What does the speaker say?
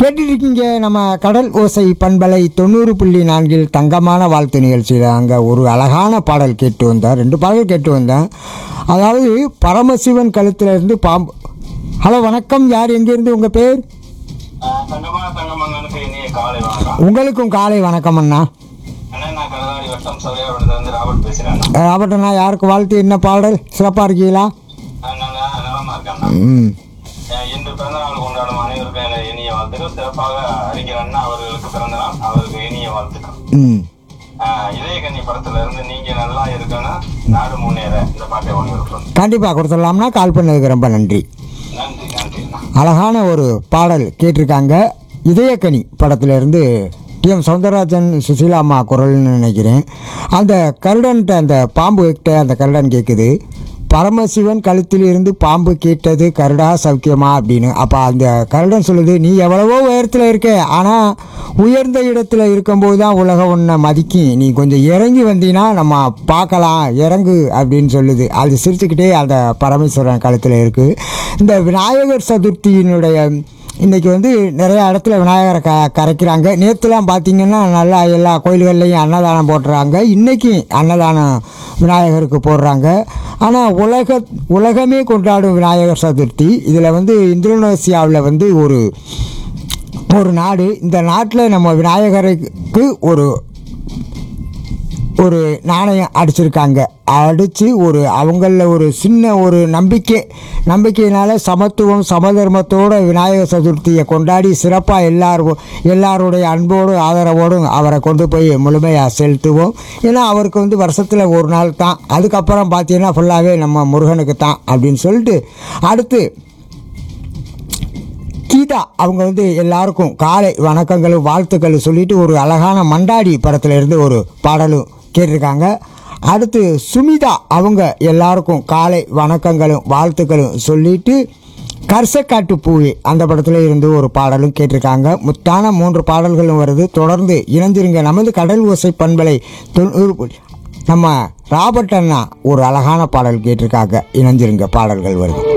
கேட்டுட்டு இருக்கீங்க நம்ம கடல் ஓசை பண்பலை தொண்ணூறு புள்ளி நான்கில் தங்கமான வாழ்த்து நிகழ்ச்சியில் அங்கே ஒரு அழகான பாடல் கேட்டு வந்தேன் ரெண்டு பாடல் கேட்டு வந்தேன் அதாவது பரமசிவன் கழுத்துல இருந்து பாம்பு ஹலோ வணக்கம் யார் எங்கேருந்து உங்கள் பேர் தங்கமான தங்கமங்கனுக்கு இனிய காலை வணக்கம் உங்களுக்கும் காலை வணக்கம் அண்ணா அண்ணா நான் கலதாரி வட்டம் சௌரியாவிடத்துல இருந்து ராபர்ட் பேசுறேன் ராபர்ட் அண்ணா யாருக்கு வாழ்த்து என்ன பாடல் சிறப்பாக இருக்கீங்களா நான் நலமா இருக்கேன் ம் அஹ் இன்று பிறந்த நாள் கொண்டாடும் அனைவருக்கும் எனது இனிய வாழ்த்துக்கள் சிறப்பாக அறிஞர் அண்ணா அவர்களுக்கு பிறந்த நாள் அவருக்கு இனிய வாழ்த்துக்கள் ம் அஹ் இதயகன்னி படத்துல இருந்து நீங்க நல்லா இருக்கணும் நாடு முன்னேற இந்த பாட்டை ஒன்று கண்டிப்பாக கொடுத்துடலாம்னா கால் பண்ணதுக்கு ரொம்ப நன்றி நன்றி நன்றி அண்ணா அழகான ஒரு பாடல் கேட்டிருக்காங்க இதயக்கனி படத்திலிருந்து டி எம் சௌந்தரராஜன் சுசீலா அம்மா குரல்னு நினைக்கிறேன் அந்த கருடன்ட்ட அந்த பாம்பு கிட்ட அந்த கருடன் கேட்குது பரமசிவன் கழுத்தில் இருந்து பாம்பு கேட்டது கருடா சௌக்கியமா அப்படின்னு அப்போ அந்த கருடன் சொல்லுது நீ எவ்வளவோ உயரத்தில் இருக்க ஆனால் உயர்ந்த இடத்துல இருக்கும்போது தான் உலகம் உன்னை மதிக்கும் நீ கொஞ்சம் இறங்கி வந்தீங்கன்னா நம்ம பார்க்கலாம் இறங்கு அப்படின்னு சொல்லுது அது சிரிச்சுக்கிட்டே அந்த பரமேஸ்வரன் கழுத்தில் இருக்குது இந்த விநாயகர் சதுர்த்தியினுடைய இன்றைக்கி வந்து நிறைய இடத்துல விநாயகரை க கரைக்கிறாங்க நேற்றுலாம் பார்த்தீங்கன்னா நல்லா எல்லா கோயில்கள்லையும் அன்னதானம் போடுறாங்க இன்றைக்கி அன்னதானம் விநாயகருக்கு போடுறாங்க ஆனால் உலக உலகமே கொண்டாடும் விநாயகர் சதுர்த்தி இதில் வந்து இந்தோனேசியாவில் வந்து ஒரு ஒரு நாடு இந்த நாட்டில் நம்ம விநாயகருக்கு ஒரு ஒரு நாணயம் அடிச்சிருக்காங்க அடித்து ஒரு அவங்களில் ஒரு சின்ன ஒரு நம்பிக்கை நம்பிக்கையினால சமத்துவம் சமதர்மத்தோட விநாயகர் சதுர்த்தியை கொண்டாடி சிறப்பாக எல்லாரும் எல்லாருடைய அன்போடும் ஆதரவோடும் அவரை கொண்டு போய் முழுமையாக செலுத்துவோம் ஏன்னா அவருக்கு வந்து வருஷத்தில் ஒரு நாள் தான் அதுக்கப்புறம் பார்த்தீங்கன்னா ஃபுல்லாகவே நம்ம முருகனுக்கு தான் அப்படின்னு சொல்லிட்டு அடுத்து கீதா அவங்க வந்து எல்லாருக்கும் காலை வணக்கங்களும் வாழ்த்துக்களும் சொல்லிட்டு ஒரு அழகான மண்டாடி படத்துல இருந்து ஒரு பாடலும் கேட்டிருக்காங்க அடுத்து சுமிதா அவங்க எல்லாருக்கும் காலை வணக்கங்களும் வாழ்த்துக்களும் சொல்லிட்டு கர்சக்காட்டு பூவே அந்த படத்துல இருந்து ஒரு பாடலும் கேட்டிருக்காங்க முத்தான மூன்று பாடல்களும் வருது தொடர்ந்து இணைஞ்சிருங்க நமது கடல் ஓசை பண்பலை தொண்ணூறு புள்ளி- நம்ம ராபர்ட் அண்ணா ஒரு அழகான பாடல் கேட்டிருக்காங்க இணைஞ்சிருங்க பாடல்கள் வருது